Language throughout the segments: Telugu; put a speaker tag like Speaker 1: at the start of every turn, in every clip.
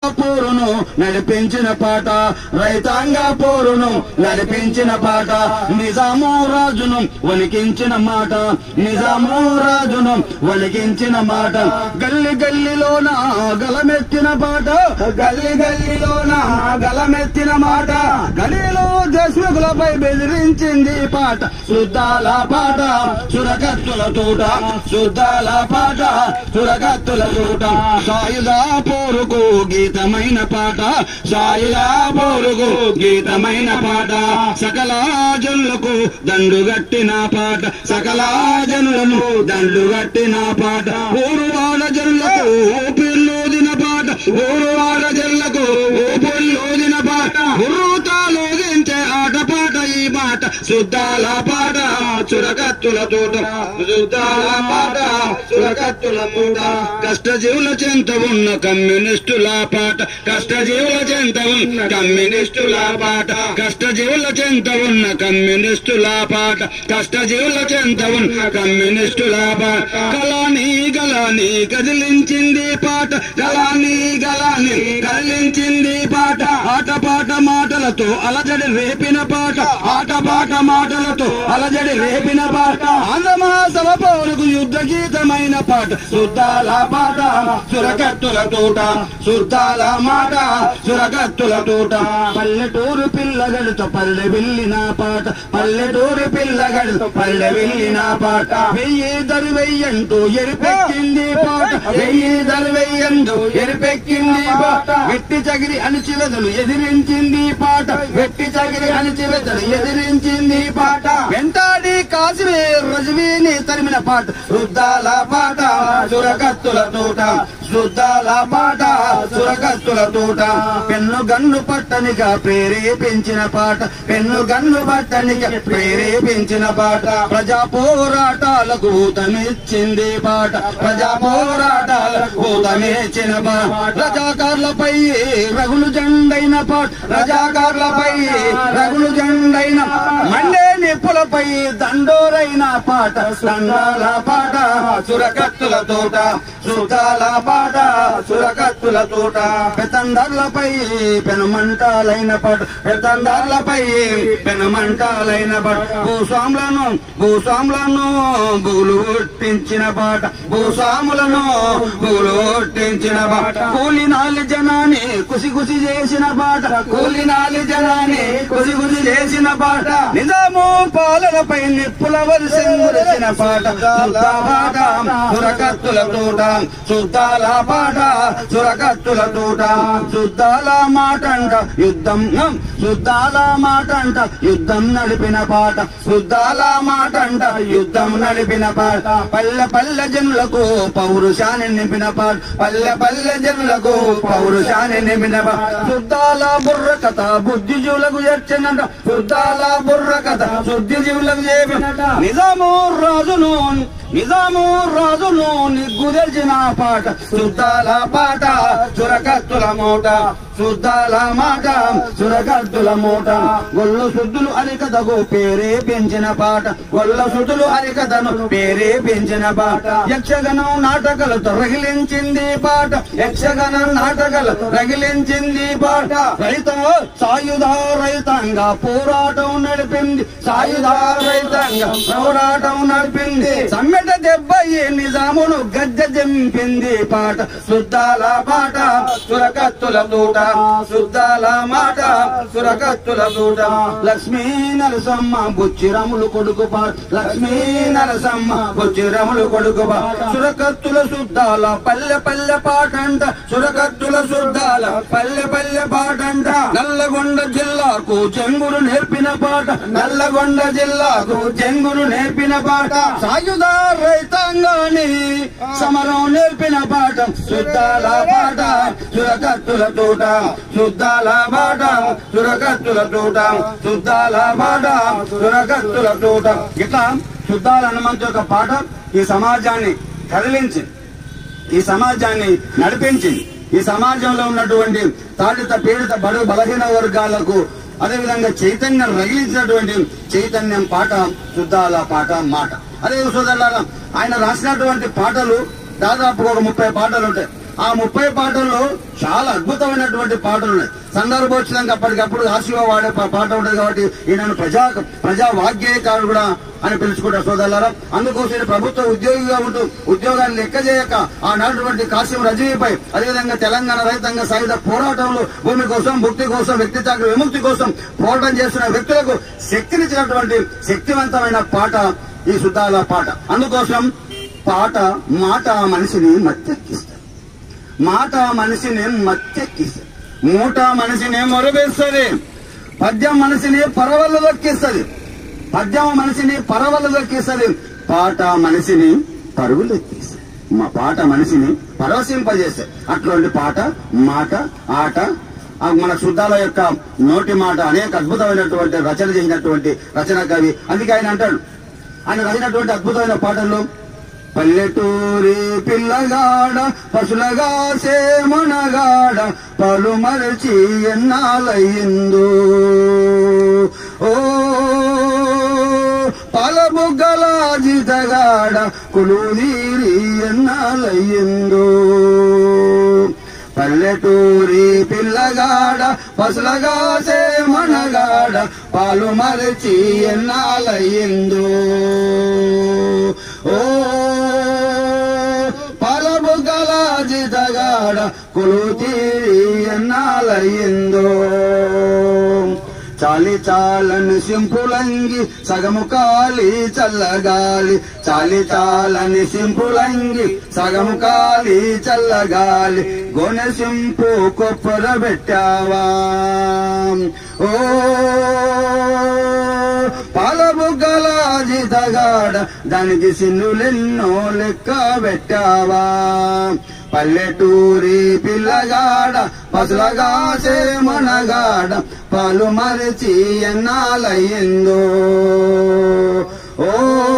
Speaker 1: పోరును నడిపించిన పాట రైతాంగ పోరును నడిపించిన పాట నిజాము రాజును వణికించిన మాట నిజాము రాజును వణికించిన మాట గల్లి గల్లిలోన గలమెత్తిన పాట గల్లి గల్లిలోన గలమెత్తిన మాట గలీలో దేశములపై బెదిరించింది పాట శుద్ధాల పాట సురకత్తుల తోట శుద్ధాల పాట సురకత్తుల తోట సాయుధ పోరుకు గీతమైన పాట సాయుధ పోరుకు గీతమైన పాట సకల జనులకు దండుగట్టిన పాట సకల జనులను దండుగట్టిన పాట ఊరువాడ జనులకు ఊపిర్లోదిన పాట ఊరువాడ జనులకు ఊపిర్లోదిన పాట ఉర్రూతాలోదించే ఆట పాట ఈ మాట శుద్ధాల పాట చురకత్తుల తోట శుద్ధాల పాట చురకత్తుల తోట కష్టజీవుల చెంత ఉన్న కమ్యూనిస్టుల పాట కష్టజీవుల చెంత ఉన్న కమ్యూనిస్టుల పాట కష్టజీవుల చెంత ఉన్న కమ్యూనిస్టుల పాట కష్టజీవుల చెంత ఉన్న కమ్యూనిస్టుల పాట కళాని గలాని కదిలించింది పాట గలాని గలాని కదిలించింది పాట ఆట పాట మాటలతో అలజడి రేపిన పాట ఆట పాట మాటలతో అలజడి రేపిన పాట ఆంధ్రమహాసభ పౌరుకు యుద్ధ గీతమైన పాట శుద్ధాల పాట సురకత్తుల తోట శుద్ధాల మాట సురకత్తుల తోట పల్లెటూరు పిల్లగడితో పల్లె వెళ్ళిన పాట పల్లెటూరు పిల్లగడితో పల్లె వెళ్ళిన పాట వెయ్యి దరి వెయ్యంటూ ఎరిపెక్కింది పాట వెయ్యి దరి వెయ్యంటూ ఎరిపెక్కింది పాట వెట్టి చగిరి అణిచివెదలు ఎదిరించింది పాట వెట్టి చగిరి అణిచివెదలు ఎదిరించింది పాట వెంటాడి కాసివే రజవీని తరిమిన పాట వృద్ధాల పాట సురకత్తుల తోట శుద్ధాల పాట సురకత్తుల తోట పెన్ను గన్ను పట్టనిగా ప్రేరేపించిన పాట పెన్ను గన్ను పట్టనిగా ప్రేరేపించిన పాట ప్రజా పోరాటాలకు ఊతమిచ్చింది పాట ప్రజా పోరాటాలకు ఊతమిచ్చిన పాట రజాకార్లపై రగులు జెండైన పాట రజాకార్లపై రగులు జెండైన మండే నిప్పులపై దండోరైన పాట దండాల పాట సురకత్తుల తోట సుతాల పాట సురకత్తుల తోట పెతందర్లపై పెనుమంటాలైన పాట పెతందర్లపై పెనుమంటాలైన పాట భూస్వాములను భూస్వాములను బూలు ఒట్టించిన పాట భూస్వాములను బూలు ఒట్టించిన పాట కూలినాలి జనాన్ని కుసి కుసి చేసిన పాట కూలినాలి జనాన్ని కుసి కుసి చేసిన పాట నిజాము పాలనపై నిప్పుల వరిసిన పాట శుద్ధ పాట సురకత్తుల తోట శుద్ధాల పాట సురకత్తుల తోట శుద్ధాల మాటంట యుద్ధం శుద్ధాల మాటంట యుద్ధం నడిపిన పాట శుద్ధాల మాటంట యుద్ధం నడిపిన పాట పల్లె పల్లె జనులకు పౌరుషాన్ని నింపిన పాట పల్లె పల్లె జనులకు పౌరుషాన్ని నింపిన పాట శుద్ధాల బుర్ర కథ బుద్ధిజీవులకు చేర్చినట శుద్ధాల బుర్ర కథ బుద్ధిజీవులకు చేపినట నిజాము రాజును నిజాము రాజును నిగ్గుదెల్చిన పాట శుద్ధాల పాట చురకత్తుల మూట శుద్ధాల మాట చురకత్తుల మూట గొల్లు శుద్ధులు అరికథకు పేరే పెంచిన పాట గొల్ల శుద్ధులు అరికథను పేరే పెంచిన పాట యక్షగణం నాటకాలతో రగిలించింది పాట యక్షగణం నాటకాలతో రగిలించింది పాట రైత సాయుధ రైతాంగ పోరాటం నడిపింది సాయుధ రైతాంగ పోరాటం నడిపింది సమ్మెట దెబ్బ ఈ నిజామును గద్దె దింపింది పాట శుద్ధాల పాట సురకత్తుల తోట శుద్ధాల మాట సురకత్తుల తోట లక్ష్మీ నరసమ్మ బుచ్చిరములు కొడుకు పాట లక్ష్మీ నరసమ్మ బుచ్చిరములు కొడుకు పాట సురకత్తుల శుద్ధాల పల్లె పల్లె పాటంట సురకత్తుల శుద్ధాల పల్లె పల్లె పాటంట నల్లగొండ జిల్లాకు చెంగురు నేర్పిన పాట నల్లగొండ జిల్లాకు చెంగురు నేర్పిన పాట సాయుధ రైతాంగాన్ని సమరం నేర్పిన పాట శుద్ధాల పాట సురకత్తుల తోట శుద్ధాల పాట సురకత్తుల తోట శుద్ధాల పాట సురకత్తుల తోట ఇట్లా శుద్ధాల హనుమంతు యొక్క పాట ఈ సమాజాన్ని కదిలించి ఈ సమాజాన్ని నడిపించింది ఈ సమాజంలో ఉన్నటువంటి తాడిత పీడిత బడు బలహీన వర్గాలకు అదేవిధంగా చైతన్యం రగిలించినటువంటి చైతన్యం పాట శుద్ధాల పాట మాట అదే సోదరులారా ఆయన రాసినటువంటి పాటలు దాదాపు ఒక ముప్పై పాటలు ఉంటాయి ఆ ముప్పై పాటల్లో చాలా అద్భుతమైనటువంటి పాటలు ఉన్నాయి సందర్భోచితంగా అప్పటికప్పుడు ఆశీవ వాడే పా- పాట ఉంటుంది కాబట్టి ఈయనను ప్రజా ప్రజా వాగ్గేయకారుడు కూడా అని పిలుచుకుంటారు సోదరులారా అందుకోసం ఈయన ప్రభుత్వ ఉద్యోగిగా ఉంటూ ఉద్యోగాన్ని లెక్క చేయక ఆనాటువంటి కాశీం రజనీపై అదేవిధంగా తెలంగాణ రైతాంగ సాయుధ పోరాటంలో భూమి కోసం భుక్తి కోసం వ్యక్తి చాకరి విముక్తి కోసం పోరాటం చేస్తున్న వ్యక్తులకు శక్తినిచ్చినటువంటి శక్తివంతమైన పాట ఈ సుద్దాల పాట అందుకోసం పాట మాట మనిషిని మత్తెక్కిస్తుంది మాట మనిషిని మత్తెక్కిస్తుంది మూట మనిషిని మొరబేస్తుంది పద్యం మనిషిని పరవళ్ళు దొక్కిస్తుంది పద్యం మనిషిని పరవళ్ళు దొక్కిస్తుంది పాట మనిషిని పరుగులు ఎక్కిస్తుంది మా పాట మనిషిని పరవశింపజేస్తుంది అటువంటి పాట మాట ఆట ఆ మన శుద్ధాల యొక్క నోటి మాట అనేక అద్భుతమైనటువంటి రచన చేసినటువంటి రచన కవి అందుకే ఆయన అంటాడు ఆయన రాసినటువంటి అద్భుతమైన పాటల్లో పల్లెటూరి పిల్లగాడ పశులగా సేమనగాడ పలు మరచి ఎన్నాలయ్యిందో ఓ పాలబుగ్గల జితగాడ కులుదీరి ఎన్నాలయ్యిందో పల్లెటూరి పిల్లగాడ పసులగా సేమనగాడ పాలు మరచి ఎన్నాలయ్యిందో ఓ పాలబుగ్గల జితగాడ కులుతీరి ఎన్నాలయ్యిందో చాలి చాలని సింపులంగి సగము కాలి చల్లగాలి చాలి చాలని సింపులంగి సగము కాలి చల్లగాలి గొనె సింపు కొప్పర పెట్టావా ఓ పాలబుగ్గల జితగాడ దానికి సిన్నులెన్నో లెక్క పెట్టావా పల్లెటూరి పిల్లగాడ పసులగా సేమనగాడ పాలు మరిచి ఎన్నాలయ్యిందో ఓ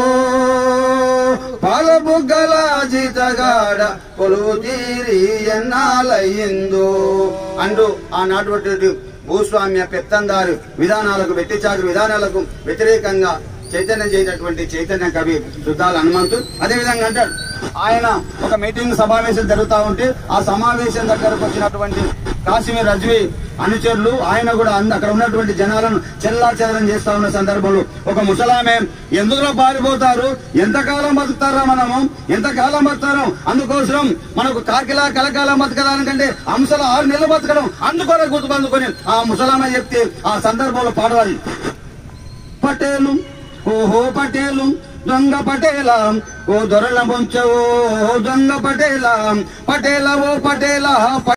Speaker 1: పాల బుగ్గల జీతగాడ కొలువు తీరి ఎన్నాలయ్యిందో అంటూ ఆనాటువంటి భూస్వామ్య పెత్తందారు విధానాలకు వెట్టి చాకరి విధానాలకు వ్యతిరేకంగా చైతన్యం చేసినటువంటి చైతన్య కవి శుద్ధాల హనుమంతు అదేవిధంగా అంటాడు ఆయన ఒక మీటింగ్ సమావేశం జరుగుతా ఉంటే ఆ సమావేశం దగ్గరకు వచ్చినటువంటి కాశ్మీర్ రజ్వి అనుచరులు ఆయన కూడా అంద- అక్కడ ఉన్నటువంటి జనాలను చెల్లా చెదరం చేస్తా ఉన్న సందర్భంలో ఒక ముసలామె ఎందులో పారిపోతారు ఎంతకాలం బతుకుతారా మనము ఎంతకాలం బతుకుతారు అందుకోసం మనకు కాకిలా కలకాలం బతకడానికంటే అంశల ఆరు నెలలు బతకడం అందుకోరే గుర్తుపందుకొని ఆ ముసలామె చెప్తే ఆ సందర్భంలో పాడవాలి పటేలు ఓహో పటేలు దొంగ పటేల ఓ దొరల ముంచవో దొంగ పటేల పటేల ఓ పటేల